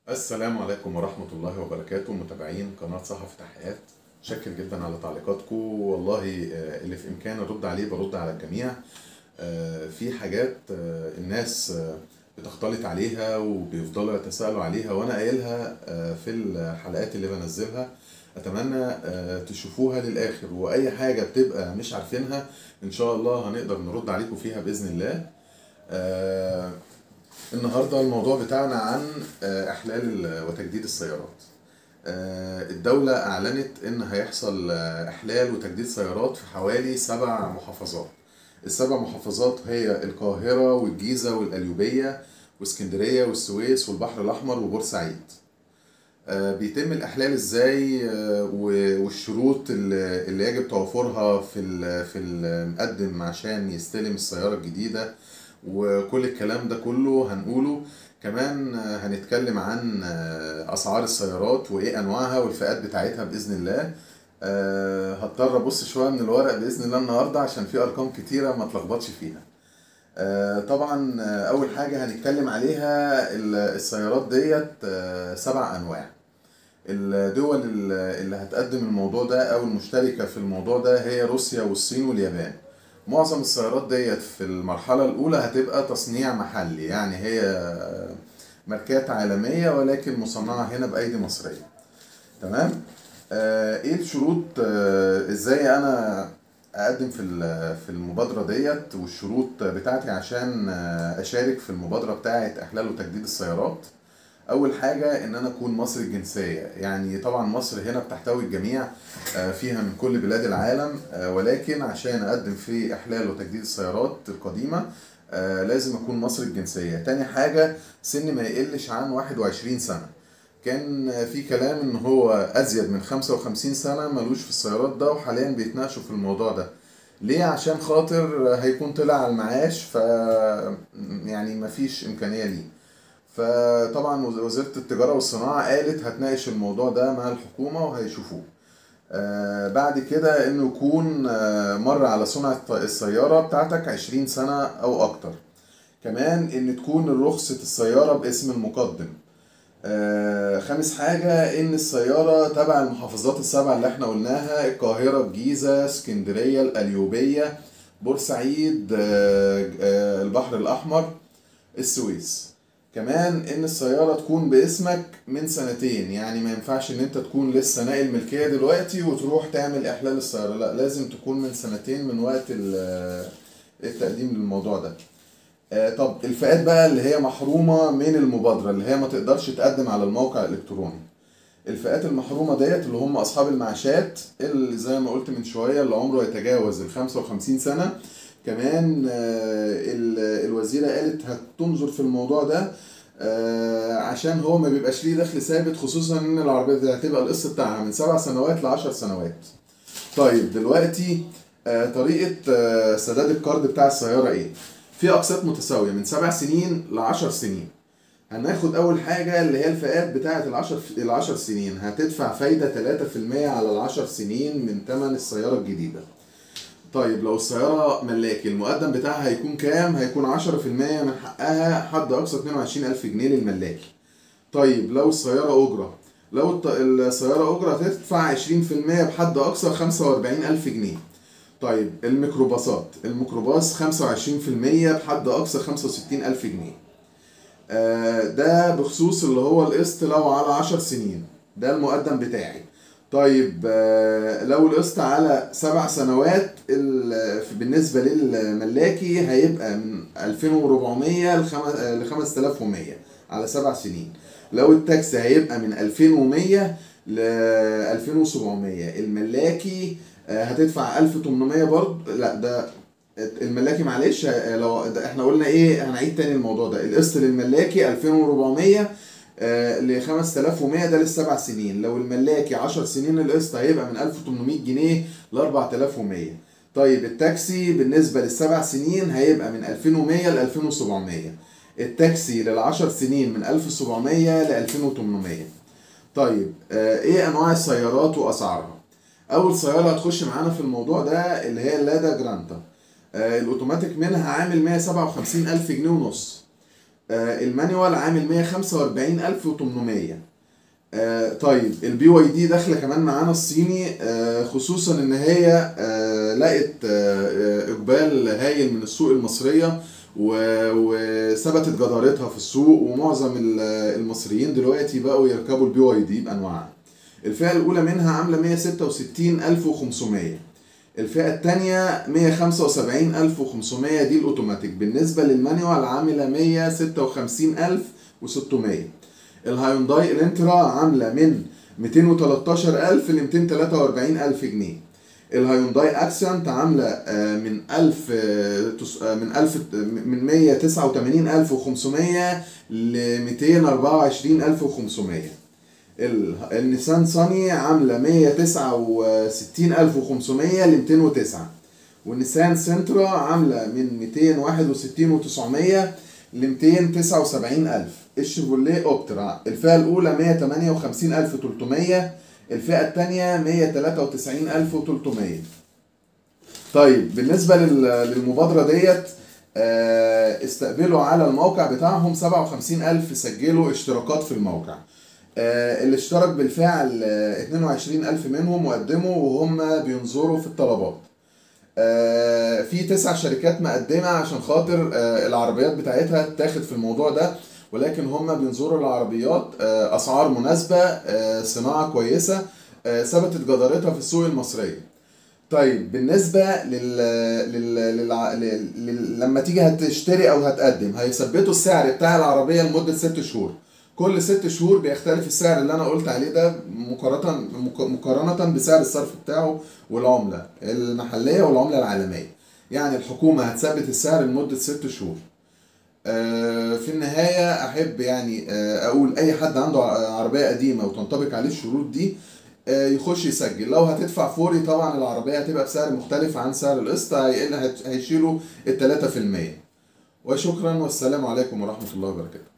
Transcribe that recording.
السلام عليكم ورحمة الله وبركاته متابعين قناة صحف تحيات شكر جدا على تعليقاتكم والله آه، اللي في إمكاني أرد عليه برد على الجميع آه، في حاجات آه، الناس آه، بتختلط عليها وبيفضلوا يتساءلوا عليها وأنا قايلها آه، في الحلقات اللي بنزلها أتمنى آه، تشوفوها للآخر وأي حاجة بتبقى مش عارفينها إن شاء الله هنقدر نرد عليكم فيها بإذن الله آه، النهارده الموضوع بتاعنا عن آه، احلال ال- وتجديد السيارات آه، الدولة أعلنت إن هيحصل آه، إحلال وتجديد سيارات في حوالي سبع محافظات السبع محافظات هي القاهرة والجيزة والقليوبية واسكندرية والسويس والبحر الأحمر وبورسعيد آه، بيتم الإحلال إزاي آه، و- والشروط اللي اللي يجب توفرها في ال- في المقدم عشان يستلم السيارة الجديدة وكل الكلام ده كله هنقوله كمان آه، هنتكلم عن آه، أسعار السيارات وإيه أنواعها والفئات بتاعتها بإذن الله آه، هضطر أبص شوية من الورق بإذن الله النهاردة عشان في أرقام كتيرة ما اتلخبطش فيها آه، طبعا آه، أول حاجة هنتكلم عليها ال- السيارات ديت آه، سبع أنواع الدول ال- اللي هتقدم الموضوع ده او المشتركة في الموضوع ده هي روسيا والصين واليابان معظم السيارات ديت في المرحلة الأولى هتبقى تصنيع محلي يعني هي ماركات عالمية ولكن مصنعة هنا بأيدي مصرية تمام آه ايه الشروط آه ازاي انا اقدم في ال- في المبادرة ديت والشروط بتاعتي عشان آه، اشارك في المبادرة بتاعت احلال وتجديد السيارات اول حاجه ان انا اكون مصري الجنسيه يعني طبعا مصر هنا بتحتوي الجميع آه، فيها من كل بلاد العالم آه، ولكن عشان اقدم في احلال وتجديد السيارات القديمه آه، لازم اكون مصري الجنسيه تاني حاجه سني ما يقلش عن 21 سنه كان آه، في كلام ان هو ازيد من 55 سنه ملوش في السيارات ده وحاليا بيتناقشوا في الموضوع ده ليه عشان خاطر هيكون طلع على المعاش ف يعني مفيش امكانيه ليه فطبعا وز- وزارة التجارة والصناعة قالت هتناقش الموضوع ده مع الحكومة وهيشوفوه آه بعد كده انه يكون آه مر على صنع الط- السيارة بتاعتك 20 سنة او اكتر كمان ان تكون رخصة السيارة باسم المقدم آه خامس حاجة ان السيارة تبع المحافظات السبعة اللي احنا قلناها القاهرة الجيزة اسكندرية القليوبية بورسعيد آه آه البحر الاحمر السويس كمان ان السيارة تكون باسمك من سنتين يعني ما ينفعش ان انت تكون لسه ناقل ملكية دلوقتي وتروح تعمل احلال السيارة لا لازم تكون من سنتين من وقت ال- التقديم للموضوع ده آه، طب الفئات بقى اللي هي محرومة من المبادرة اللي هي ما تقدرش تقدم على الموقع الالكتروني الفئات المحرومة ديت اللي هم أصحاب المعاشات اللي زي ما قلت من شوية اللي عمره يتجاوز ال 55 سنة كمان آه، ال- الوزيرة قالت هتنظر في الموضوع ده آه، عشان هو ما بيبقاش ليه دخل ثابت خصوصا ان العربية دي هتبقى القسط بتاعها من سبع سنوات لعشر سنوات طيب دلوقتي آه، طريقة آه، سداد القرض بتاع السيارة ايه؟ في أقساط متساوية من سبع سنين لعشر سنين هناخد أول حاجة اللي هي الفئات بتاعة العشر العشر سنين هتدفع فايدة 3% على العشر سنين من تمن السيارة الجديدة طيب لو السيارة ملاكي المقدم بتاعها هيكون كام؟ هيكون 10% من حقها حد أقصى 22000 جنيه للملاكي طيب لو السيارة أجرة لو الط- السيارة أجرة هتدفع 20% بحد أقصى 45000 جنيه طيب الميكروباصات الميكروباص 25% بحد أقصى 65000 جنيه آه، ده بخصوص اللي هو القسط لو على 10 سنين ده المقدم بتاعي طيب آه، لو القسط على سبع سنوات ال- في- بالنسبة للملاكي هيبقى من 2400 ل 5100 على سبع سنين لو التاكسي هيبقى من 2100 ل 2700 الملاكي آه، هتدفع 1800 برضه لا ده الملاكي معلش آه، لو ده احنا قلنا ايه هنعيد تاني الموضوع ده القسط للملاكي 2400 ل 5100 ده للسبع سنين لو الملاكي 10 سنين القسط هيبقى من 1800 جنيه ل 4100 طيب التاكسي بالنسبة للسبع سنين هيبقى من 2100 ل 2700 التاكسي للعشر سنين من 1700 ل 2800 طيب آه، ايه انواع السيارات واسعارها اول سيارة هتخش معانا في الموضوع ده اللي هي اللادا جرانتا آه، الاوتوماتيك منها عامل 157 الف جنيه ونص آه، المانيوال عامل 145800 آه، طيب البي واي دي داخله كمان معانا الصيني آه، خصوصا ان هي آه، لقت آه، آه، اقبال هايل من السوق المصريه و- وثبتت جدارتها في السوق ومعظم ال- المصريين دلوقتي بقوا يركبوا البي واي دي بانواعها الفئه الاولى منها عامله 166500 الفئة التانية 175500 دي الأوتوماتيك بالنسبة للمانيوال عاملة 156600 الهيونداي الانترا عاملة من 213000 ل 243000 جنيه الهيونداي اكسنت عاملة آه، من 1000 آه، تس- آه، من 1000 من 189500 ل 224500 ال- النيسان صاني عاملة 169500 ل 209 والنيسان سنترا عاملة من 261 و900 ل 279000 الشيفروليه اوبترا الفئة الأولى 158300 الفئة الثانية 193300 طيب بالنسبة لل- للمبادرة ديت آه، استقبلوا على الموقع بتاعهم 57000 سجلوا اشتراكات في الموقع آه، اللي اشترك بالفعل آه، 22000 منهم وقدموا وهم بينظروا في الطلبات آه، في تسع شركات مقدمة عشان خاطر آه، العربيات بتاعتها تاخد في الموضوع ده ولكن هم بينظروا العربيات آه، أسعار مناسبة آه، صناعة كويسة آه، ثبتت جدارتها في السوق المصرية طيب بالنسبة لل... لل... للع... لل... لل... لما تيجي هتشتري أو هتقدم هيثبتوا السعر بتاع العربية لمدة ست شهور كل ست شهور بيختلف السعر اللي أنا قلت عليه ده مقارنة مك- مقارنة بسعر الصرف بتاعه والعملة المحلية والعملة العالمية يعني الحكومة هتثبت السعر لمدة ست شهور آه، في النهاية أحب يعني آه، أقول أي حد عنده ع- عربية قديمة وتنطبق عليه الشروط دي آه، يخش يسجل لو هتدفع فوري طبعا العربية هتبقى بسعر مختلف عن سعر القسط هيقل هت- هيشيلوا التلاتة في المية وشكرا والسلام عليكم ورحمة الله وبركاته